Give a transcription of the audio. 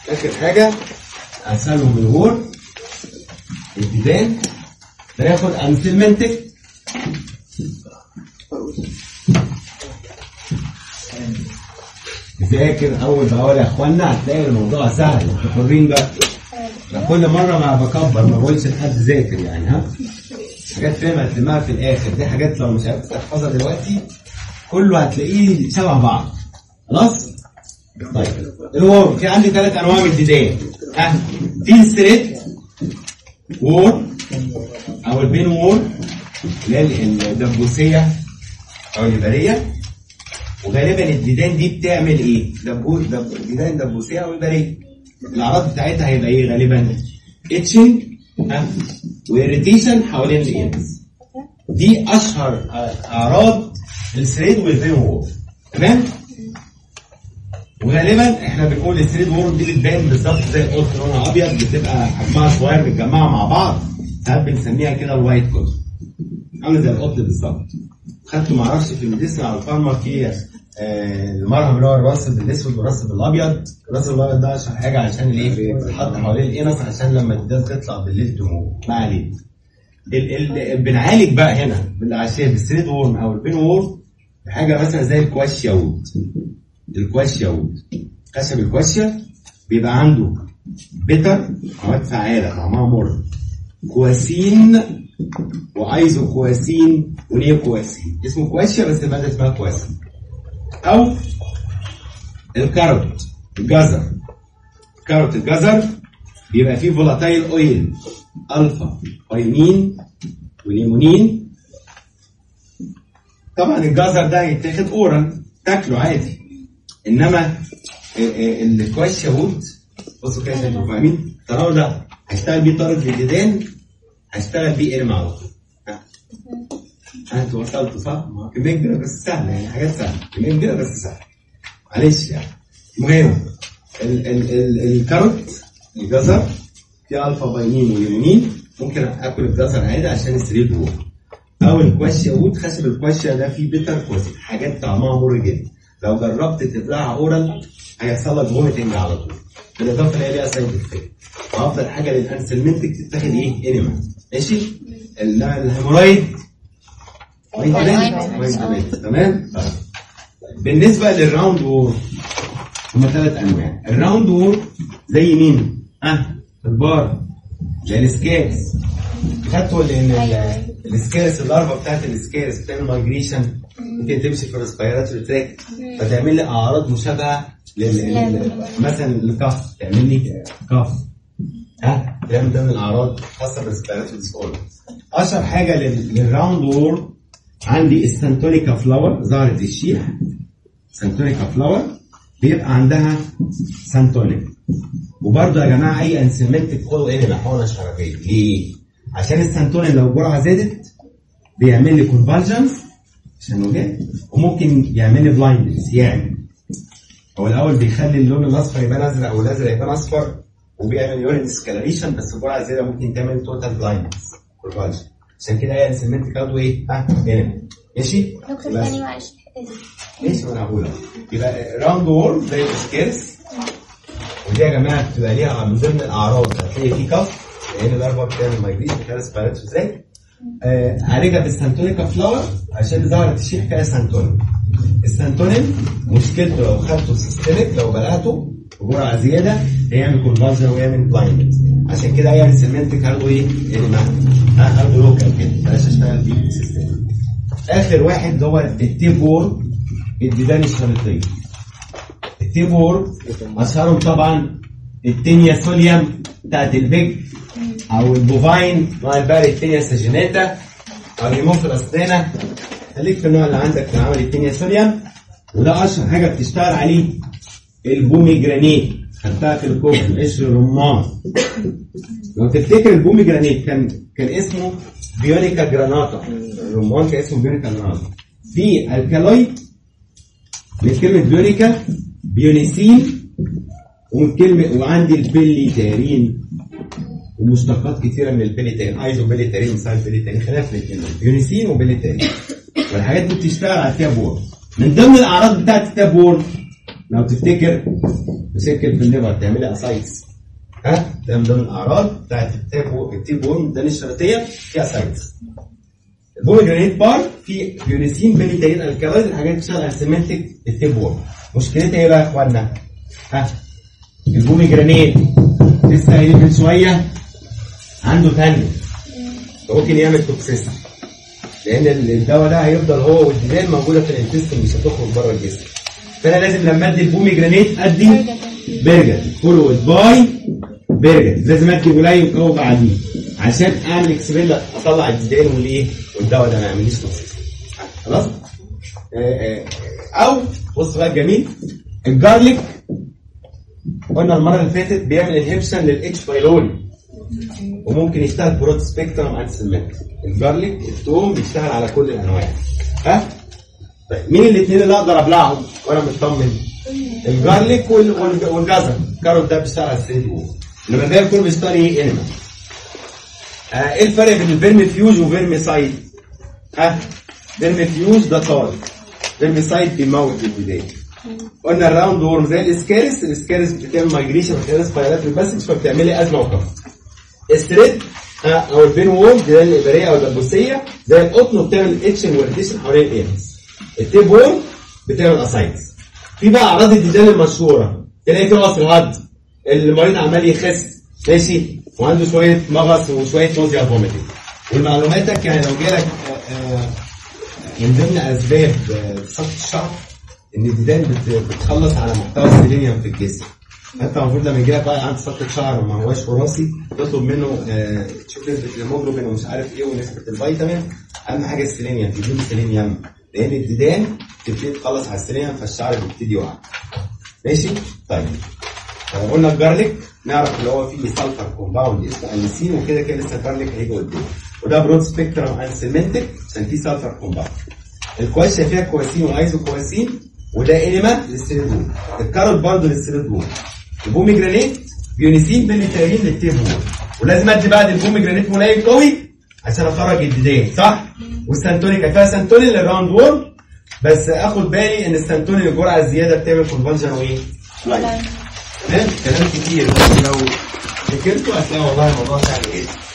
اخر حاجه اسالهم الور الديدان بناخد انسلمنتك ذاكر اول باول يا اخوانا هتلاقي الموضوع سهل انتوا حرين بقى أنا كل مره ما بكبر ما بقولش لحد ذاكر يعني ها حاجات فاهم هتلمها في الاخر دي حاجات لو مش عارف تحفظها دلوقتي كله هتلاقيه شبه بعض خلاص طيب الوور في عندي ثلاث انواع من الديدان ها في ستريت وور او البين وور اللي هي الدبوسيه او الإبرية وغالبا الديدان دي بتعمل ايه؟ دبوس دب... ديدان دبوسيه او إبرية الاعراض بتاعتها هيبقى ايه غالبا؟ اتشنج ها وإيريتيشن حوالين الايرس دي اشهر اعراض الثريد والبين وور تمام؟ وغالبا احنا بنقول الثريد وور دي اللي تبان بالظبط زي القط لونها ابيض بتبقى حجمها صغير متجمعه مع بعض ساعات بنسميها كده الوايت كوت عامله زي القط بالظبط خدته معرفش في الميديسن على الفارما في آه، المرهم اللي هو الراسب الاسود والراسب الابيض الراسب الابيض ده عشان حاجه عشان الايه بيتحط حوالين الانس عشان لما الدم تطلع بالليل تموت ما عليه ال ال بنعالج بقى هنا بالعشان بالثريد وورم او البين وورم بحاجه مثلا زي الكواشيا وود الكواشيا وود خشب الكواشيا بيبقى عنده بيتر مواد فعاله طعمها مر كواسين وايزو كواسين ونيو كواسين اسمه كواشيا بس الماده اسمها كواسين او الكاروت الجزر كاروت الجزر بيبقى فيه فولاتايل اويل الفا بايمين وليمونين طبعا الجزر ده يتاخد اورال تاكله عادي انما الكواشيا وود بصوا كده انتوا فاهمين التناول ده هيشتغل بيه طارد للديدان هشتغل بيه ارمى على طول ها ها، انتوا وصلتوا صح؟ ما هو كمية كبيرة بس سهلة يعني حاجات سهلة كمية كبيرة بس سهلة معلش يعني المهم ال- ال- ال- الكاروت الجزر فيه الفا باينين وليمونين ممكن اكل الجزر عادي عشان السرير جوه او الكواشيا وود خشب الكواشيا ده فيه بيتر كواسي حاجات طعمها مر جدا لو جربت تبلعها اورال هيحصل لك فوميتنج على طول بالاضافه ان هي ليها سايد افكت وافضل حاجه للانسلمنتك تتاخد ايه؟ انيما ماشي؟ ال- الهيمورايد فيتامين تمام؟ طيب. بالنسبه للراوند وور هما ثلاث انواع الراوند وور زي مين؟ ها البار زي السكيرس خدتوا ال- ال- ال- السكيرس اللارفا بتاعت السكيرس بتعمل مايجريشن ممكن تمشي في الريسبيراتوري تراك فتعمل لي اعراض مشابهه لل لل- مثلا الكف تعمل لي كف ها تعمل ده من الاعراض خاصه بالريسبيراتوري ديس اوردر اشهر حاجه لل- للراوند وور عندي السانتونيكا فلاور ظهرت الشيح سانتونيكا فلاور بيبقى عندها سانتونيك وبرضه يا جماعه اي انسيمنتك خدوا ايه محونه شرجيه ليه؟ عشان السانتونين لو الجرعه زادت بيعمل لي كونفالجنس عشان وجه وممكن يعمل لي بلايندنس يعني هو الاول بيخلي اللون الاصفر يبان ازرق والازرق يبان اصفر وبيعمل يورين ديسكالريشن بس الجرعه زياده ممكن تعمل توتال بلايندنس كونفالجن عشان كده اي انسيمنتك برضه ايه؟ ها هنا ماشي؟ دكتور يبقى- تاني معلش ماشي ما انا هقولها يبقى راوند وورم زي السكيرس ودي يا جماعه بتبقى ليها من ضمن الاعراض هتلاقي في كف لان الاربعه بتعمل مايجريشن كده سبايرات ازاي آه عالجها بالسانتونيكا فلاور عشان ظهرت الشيح كده سانتونين السانتونين مشكلته لو خدته سيستميك لو بلعته بجرعه زياده هيعمل كونفرجن ويعمل بلايند عشان كده اي سيمنتك هاخده ايه؟ يعني ما ها هاخده لوكال كده بلاش اشتغل بيه سيستميك اخر واحد هو التيب وور الديدان الشريطيه التيب وور اشهرهم طبعا التينيا سوليوم بتاعت البيج او البوفاين نوع البقري التينيا ساجيناتا او الهيموفيلاس ستانا خليك في النوع اللي عندك في عمل التينيا سوليوم وده اشهر حاجه بتشتغل عليه البومي جرانيت خدتها في الكوب قشر الرمان لو تفتكر البومي جرانيت كان كان اسمه بيونيكا جراناتا الرمان كان اسمه بيونيكا جراناتا في الكالويد من كلمة بيونيكا بيونيسين ومن كلمة وعندي البليتارين ومشتقات كتيرة من البليتارين ايزو بليتارين مثال بليتارين خلينا في الاثنين دول. بيونيسين وبليتارين والحاجات دي بتشتغل على التابور من ضمن الاعراض بتاعت التابور لو تفتكر مسكت في الليفر تعملي اسايتس ها ده من ضمن الاعراض بتاعت التيب التيب وورم ده الشرطيه في اسايتس البوميجرانيت بار في بيونيسين بنيتين الكالويد الحاجات اللي بتشتغل على سيمنتك التيب وورم مشكلتها ايه بقى يا اخوانا؟ ها البوميجرانيت لسه قايلين من شويه عنده تاني ممكن يعمل توكسيستي لان الدواء ده هيفضل هو والديدان موجوده في الانتستين مش هتخرج بره الجسم فانا لازم لما ادي البوميجرانيت ادي برجر فولود باي برجر لازم ادي قليل قوي بعديه عشان اعمل اكسبيل اطلع الديدان والايه والدواء ده ما يعمليش توكسيستي خلاص آه، آه، او بص بقى الجميل الجارليك قلنا المره اللي فاتت بيعمل انهبشن للاتش بايلوري وممكن يشتغل برود سبيكترم عن السمات الجارليك التوم بيشتغل على كل الانواع ها طيب مين الاثنين اللي اقدر ابلعهم وانا مطمن الجارليك وال- وال- والجزر الكاروت ده بيشتغل على السيد وول انما الباقي كله بيشتغل ايه انيمال آه ايه الفرق بين الفيرميفيوج وفيرميسايد ها فيرميفيوج ده طارق فيرميسايد بيموت البدايه قلنا الراوند وورم زي الاسكارس الاسكارس بتعمل مايجريشن بتعمل سبايرات الباسج فبتعملي ازمه وكف الستريت آه، او البين وول دي الابريه او الدبوسيه زي القطن بتعمل اتشن وريتيشن حوالين الايرس التيب وول بتعمل اسايتس في بقى اعراض الديدان المشهوره تلاقي في راس الهد المريض عمال يخس ماشي وعنده شويه مغص وشويه نوزيا فوميتنج ولمعلوماتك يعني لو جالك آه، آه، من ضمن اسباب آه، سقط الشعر ان الديدان بت- بتخلص على محتوى السيلينيوم في الجسم انت المفروض لما يجيلك بقى عند سقط شعر وما هواش وراثي تطلب منه آه، تشوف نسبه الهيموجلوبين ومش عارف ايه ونسبه الفيتامين اهم حاجه السيلينيوم تديله سيلينيوم لان الديدان تبتدي تخلص على السيلينيوم فالشعر بيبتدي يقع ماشي طيب آه، قلنا الجارليك نعرف اللي هو فيه سلفر كومباوند اسمه انسين وكده كده لسه الجارليك هيجي قدام وده برود سبيكترم انسيمنتك عشان فيه سلفر كومباوند الكويسه فيها كويسين وايزو كويسين وده انيما للسيريدون الكاروت برضه للسيريدون البوميجرانيت بيونيسين بنتايين للتيبول ولازم ادي بعد البوميجرانيت ملايم قوي عشان اخرج الديدان صح والسانتونين كان فيها سانتونين للراوند وورم بس اخد بالي ان السانتونين الجرعه الزياده بتعمل كونفالجن وايه؟ لايف تمام كلام كتير بس لو ذاكرته هتلاقي والله الموضوع سهل جدا